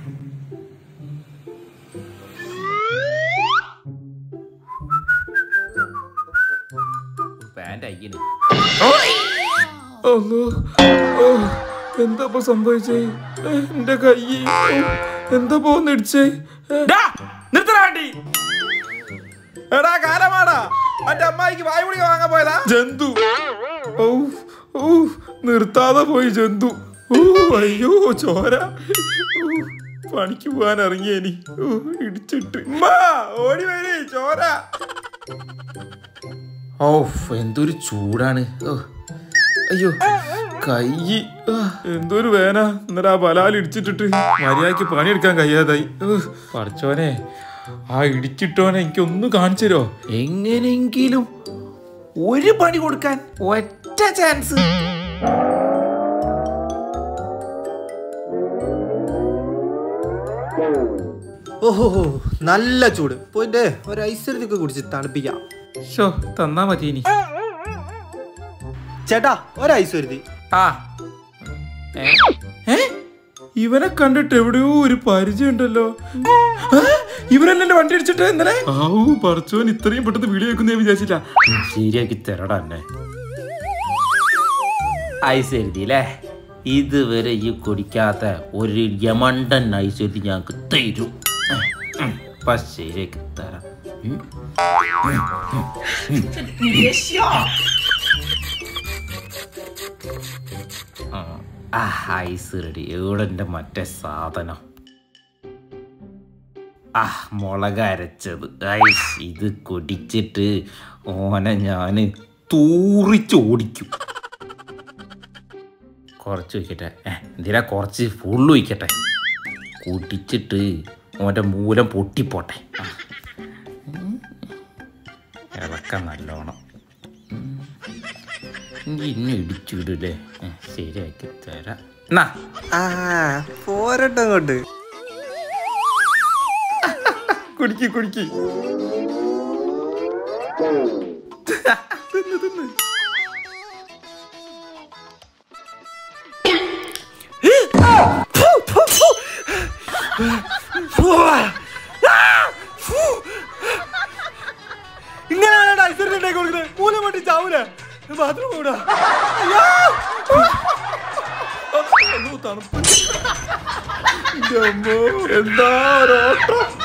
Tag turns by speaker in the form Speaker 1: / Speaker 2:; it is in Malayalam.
Speaker 1: പാൻറ് അയ്യന്
Speaker 2: അല്ലോ എന്താ ഇപ്പൊ സംഭവിച്ചേ ഏ, എന്റെ കൈ എന്താ പോന്നിടിച്ചേ
Speaker 1: നിർത്തലാണ്ടി എടാ കാലമാടാ മറ്റേ അമ്മായിക്ക് വായു ഗുളിക വാങ്ങാൻ പോയതാ
Speaker 2: ജന്തു ഓ ഓ നിർത്താതെ പോയി ജന്തു ഓ അയ്യോ ചോര ഓ, പണിക്ക് പോവാൻ ഇറങ്ങിയേനി ഓ ഇടിച്ചിട്ട്
Speaker 1: ഉമ്മ, ഓടി വരി ചോര
Speaker 2: ഓ എന്തൊരു ചൂടാണ് ഓ, അയ്യോ കൈ ആ, എന്തൊരു വേന എന്നിട്ട് ആ ബലാൽ ഇടിച്ചിട്ടിട്ട് മര്യാദക്ക് പണിയെടുക്കാൻ കഴിയാതായി ഓ, പടച്ചോനെ ആ ഇടിച്ചിട്ടോനെ എനിക്കൊന്ന് കാണിച്ചു തരോ
Speaker 1: എങ്ങനെങ്കിലും ഒരു പണി കൊടുക്കാൻ ഒറ്റ ചാൻസ്
Speaker 3: ഓഹോ നല്ല ചൂട് പോയിന്റെ ഒരു ഐശ്വര്യത്തൊക്കെ കുടിച്ച് തണുപ്പിക്കാം
Speaker 2: ഷോ തന്നാ മതി ഇനി
Speaker 3: ചേട്ടാ ഒരു ഐശ്വര്യത്തി
Speaker 2: ആ ഏ? ഇവനെ കണ്ടിട്ട് എവിടെയോ ഒരു പരിചയം ഉണ്ടല്ലോ ഇവനല്ലേ വണ്ടി അടിച്ചിട്ട് ഇന്നലെ ആവൂ പറച്ചോൻ ഇത്രയും പെട്ടെന്ന് വീഡിയോ വെക്കുന്ന ഞാൻ വിചാരിച്ചില്ല
Speaker 1: ശരിയാക്കി തരടാ എന്നെ ഐശ്വര്യത്തില്ലേ ഇതുവരെ ഈ കുടിക്കാത്ത ഒരു യമണ്ടൻ ഐശ്വര്യത്തി ഞങ്ങൾക്ക് തരും ഇപ്പൊ ശരിയാക്കി തരാം ഉം. ആ ഐസ് റെഡി എവിടെ എൻ്റെ മറ്റേ സാധനം ആ മുളക് അരച്ചത് ഐസ് ഇത് കുടിച്ചിട്ട് ഓനെ ഞാൻ തൂറിച്ചോടിക്കും കുറച്ച് വയ്ക്കട്ടെ ഏ എന്തിനാ കുറച്ച് ഫുള്ള് വയ്ക്കട്ടെ കുടിച്ചിട്ട് ഓൻ്റെ മൂലം പൊട്ടിപ്പോട്ടെ ആ. ഉം. ഇളക്കം നല്ലോണം ഉം. ഇനി ഇന്നെ ഇടിച്ചിടൂലേ ഏ, ശരിയാക്കി തരാം എന്നാ
Speaker 3: ആ പോരട്ടോ അങ്ങോട്ട്
Speaker 2: കുടിക്കി കുടിക്കി
Speaker 3: ഇങ്ങനെയാണ് ഐശ്വര്യം ഉണ്ടാക്കി കൊടുക്കുന്നത് മൂലം വേണ്ടി ചാവൂല ബാത്റൂം കൂടാ
Speaker 2: തണുപ്പ് എന്താ ഒരു ഓട്ടം